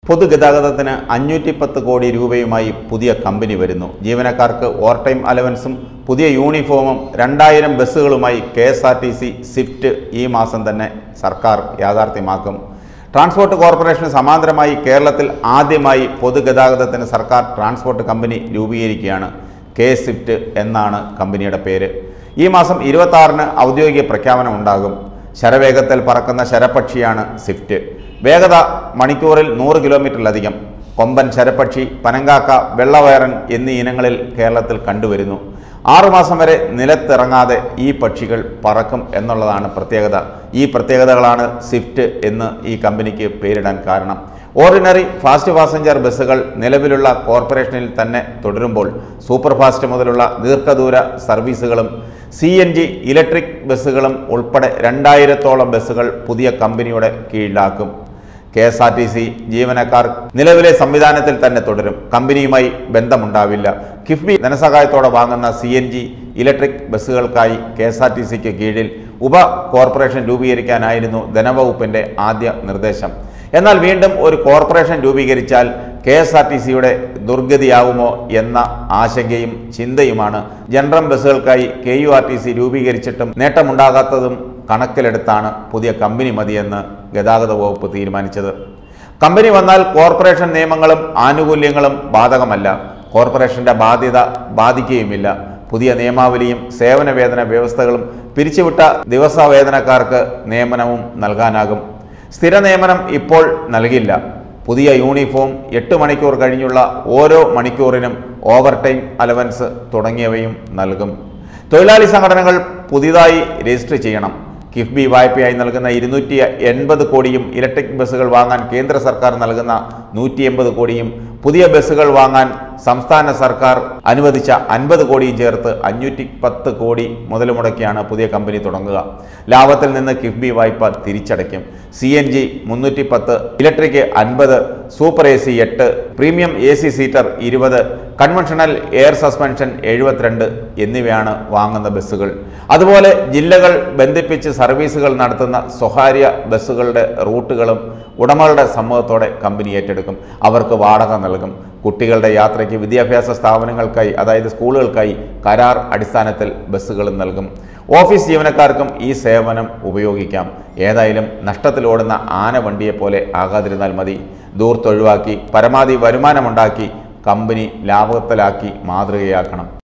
പൊതുഗതാഗതത്തിന് അഞ്ഞൂറ്റി പത്ത് കോടി രൂപയുമായി പുതിയ കമ്പനി വരുന്നു ജീവനക്കാർക്ക് ഓവർ ടൈം അലവൻസും പുതിയ യൂണിഫോമും രണ്ടായിരം ബസ്സുകളുമായി K S R T C Swift ഈ മാസം തന്നെ സർക്കാർ യാഥാർത്ഥ്യമാക്കും ട്രാൻസ്പോർട്ട് കോർപ്പറേഷന് സമാന്തരമായി കേരളത്തിൽ ആദ്യമായി പൊതുഗതാഗതത്തിന് സർക്കാർ ട്രാൻസ്പോർട്ട് കമ്പനി രൂപീകരിക്കുകയാണ് കെ സ്വിഫ്റ്റ് എന്നാണ് കമ്പനിയുടെ പേര് ഈ മാസം ഇരുപത്തി ആറിന് ഔദ്യോഗിക പ്രഖ്യാപനം ഉണ്ടാകും ശരവേഗത്തിൽ പറക്കുന്ന ശരപക്ഷിയാണ് സ്വിഫ്റ്റ് വേഗത മണിക്കൂറിൽ നൂറ് കിലോമീറ്ററിലധികം കൊമ്പൻ ശരപക്ഷി പനങ്കാക്ക വെള്ളവയറൻ എന്നീ ഇനങ്ങളിൽ കേരളത്തിൽ കണ്ടുവരുന്നു ആറുമാസം വരെ നിലത്തിറങ്ങാതെ ഈ പക്ഷികൾ പറക്കും എന്നുള്ളതാണ് പ്രത്യേകത ഈ പ്രത്യേകതകളാണ് സ്വിഫ്റ്റ് എന്ന് ഈ കമ്പനിക്ക് പേരിടാൻ കാരണം ഓർഡിനറി ഫാസ്റ്റ് പാസഞ്ചർ ബസ്സുകൾ നിലവിലുള്ള കോർപ്പറേഷനിൽ തന്നെ തുടരുമ്പോൾ സൂപ്പർ ഫാസ്റ്റ് മുതലുള്ള ദീർഘദൂര സർവീസുകളും സി എൻ ജി ഇലക്ട്രിക് ബസ്സുകളും ഉൾപ്പെടെ രണ്ടായിരത്തോളം ബസ്സുകൾ പുതിയ കമ്പനിയുടെ കീഴിലാക്കും K S R T C ജീവനക്കാർ നിലവിലെ സംവിധാനത്തിൽ തന്നെ തുടരും കമ്പനിയുമായി ബന്ധമുണ്ടാവില്ല കിഫ്ബി ധനസഹായത്തോടെ വാങ്ങുന്ന സി എൻ ജി ഇലക്ട്രിക് ബസ്സുകൾക്കായി കെ എസ് ആർ ടി സിക്ക് കീഴിൽ ഉപ കോർപ്പറേഷൻ രൂപീകരിക്കാനായിരുന്നു ധനവകുപ്പിന്റെ ആദ്യ നിർദ്ദേശം എന്നാൽ വീണ്ടും ഒരു കോർപ്പറേഷൻ രൂപീകരിച്ചാൽ കെ എസ് ആർ ടി സിയുടെ ദുർഗതിയാവുമോ എന്ന ആശങ്കയും ചിന്തയുമാണ് ജനറൽ ബസ്സുകൾക്കായി K U R T C രൂപീകരിച്ചിട്ടും നേട്ടമുണ്ടാകാത്തതും കണക്കിലെടുത്താണ് പുതിയ കമ്പനി മതിയെന്ന് ഗതാഗത വകുപ്പ് തീരുമാനിച്ചത് കമ്പനി വന്നാൽ കോർപ്പറേഷൻ നിയമങ്ങളും ആനുകൂല്യങ്ങളും ബാധകമല്ല കോർപ്പറേഷന്റെ ബാധ്യത ബാധിക്കുകയുമില്ല പുതിയ നിയമാവലിയും സേവന വേതന വ്യവസ്ഥകളും പിരിച്ചുവിട്ട ദിവസവേതനക്കാർക്ക് നിയമനവും നൽകാനാകും സ്ഥിര നിയമനം ഇപ്പോൾ നൽകില്ല പുതിയ യൂണിഫോം എട്ട് മണിക്കൂർ കഴിഞ്ഞുള്ള ഓരോ മണിക്കൂറിനും ഓവർ ടൈം അലവൻസ് തുടങ്ങിയവയും നൽകും തൊഴിലാളി സംഘടനകൾ പുതിയതായി രജിസ്റ്റർ ചെയ്യണം കിഫ്ബി വായ്പയായി നൽകുന്ന ഇരുന്നൂറ്റി എൺപത് കോടിയും ഇലക്ട്രിക് ബസ്സുകൾ വാങ്ങാൻ കേന്ദ്ര സർക്കാർ നൽകുന്ന നൂറ്റി എൺപത് കോടിയും പുതിയ ബസ്സുകൾ വാങ്ങാൻ സംസ്ഥാന സർക്കാർ അനുവദിച്ച അൻപത് കോടിയും ചേർത്ത് അഞ്ഞൂറ്റി പത്ത് കോടി മുതൽ മുടക്കിയാണ് പുതിയ കമ്പനി തുടങ്ങുക ലാഭത്തിൽ നിന്ന് കിഫ്ബി വായ്പ തിരിച്ചടയ്ക്കും സി എൻ ജി മുന്നൂറ്റി പത്ത് ഇലക്ട്രിക് അൻപത് സൂപ്പർ എ സി എട്ട് പ്രീമിയം എ സി സീറ്റർ ഇരുപത് കൺവെൻഷണൽ എയർ സസ്പെൻഷൻ എഴുപത്തിരണ്ട് എന്നിവയാണ് വാങ്ങുന്ന ബസ്സുകൾ അതുപോലെ ജില്ലകൾ ബന്ധിപ്പിച്ച് സർവീസുകൾ നടത്തുന്ന സ്വകാര്യ ബസ്സുകളുടെ റൂട്ടുകളും ഉടമകളുടെ സമ്മതത്തോടെ കമ്പനി ഏറ്റെടുക്കും അവർക്ക് വാടക നൽകും കുട്ടികളുടെ യാത്രയ്ക്ക് വിദ്യാഭ്യാസ സ്ഥാപനങ്ങൾക്കായി അതായത് സ്കൂളുകൾക്കായി കരാർ അടിസ്ഥാനത്തിൽ ബസ്സുകളും നൽകും ഓഫീസ് ജീവനക്കാർക്കും ഈ സേവനം ഉപയോഗിക്കാം ഏതായാലും നഷ്ടത്തിലോടുന്ന ആന വണ്ടിയെ പോലെ ആകാതിരുന്നാൽ മതി ദൂർത്തൊഴിവാക്കി പരമാവധി വരുമാനമുണ്ടാക്കി കമ്പനി ലാഭത്തിലാക്കി മാതൃകയാക്കണം